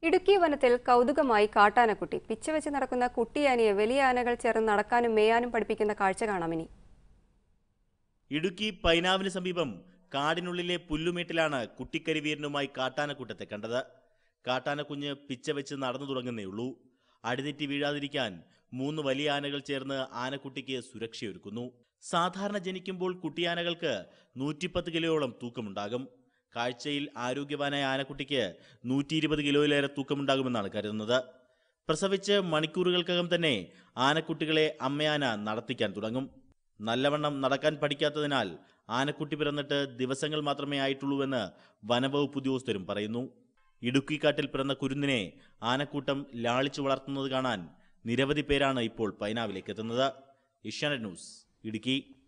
ഇടുക്കി വനത്തിൽ കൗതുകമായി കാട്ടാനക്കുട്ടി പിച്ചവെച്ച് നടക്കുന്ന കുട്ടിയാനയെ വലിയ ആനകൾ ചേർന്ന് നടക്കാനും മേയാനും പഠിപ്പിക്കുന്ന കാഴ്ച കാണാം ഇനി ഇടുക്കി പൈനാവിന് സമീപം കാടിനുള്ളിലെ പുല്ലുമേട്ടിലാണ് കുട്ടിക്കരിവീരനുമായി കാട്ടാനക്കൂട്ടത്തെ കണ്ടത് കാട്ടാനക്കുഞ്ഞ് പിച്ച വെച്ച് നടന്നു തുടങ്ങുന്നേയുള്ളൂ അടിതെറ്റി വീഴാതിരിക്കാൻ മൂന്ന് വലിയ ആനകൾ ചേർന്ന് ആനക്കുട്ടിക്ക് സുരക്ഷയൊരുക്കുന്നു സാധാരണ ജനിക്കുമ്പോൾ കുട്ടിയാനകൾക്ക് നൂറ്റിപ്പത്ത് കിലോയോളം തൂക്കമുണ്ടാകും കാഴ്ചയിൽ ആരോഗ്യവാനായ ആനക്കുട്ടിക്ക് നൂറ്റി ഇരുപത് കിലോയിലേറെ തൂക്കമുണ്ടാകുമെന്നാണ് കരുതുന്നത് പ്രസവിച്ച് മണിക്കൂറുകൾക്കകം തന്നെ ആനക്കുട്ടികളെ അമ്മയാന നടത്തിക്കാൻ തുടങ്ങും നല്ലവണ്ണം നടക്കാൻ പഠിക്കാത്തതിനാൽ ആനക്കുട്ടി പിറന്നിട്ട് ദിവസങ്ങൾ മാത്രമേ ആയിട്ടുള്ളൂവെന്ന് വനവകുപ്പ് ഉദ്യോഗസ്ഥരും പറയുന്നു ഇടുക്കിക്കാട്ടിൽ പിറന്ന കുരുന്നിനെ ആനക്കൂട്ടം ലാളിച്ചു വളർത്തുന്നത് കാണാൻ നിരവധി പേരാണ് ഇപ്പോൾ പൈനാവിലേക്ക് എത്തുന്നത് ഏഷ്യാനെറ്റ് ന്യൂസ് ഇടുക്കി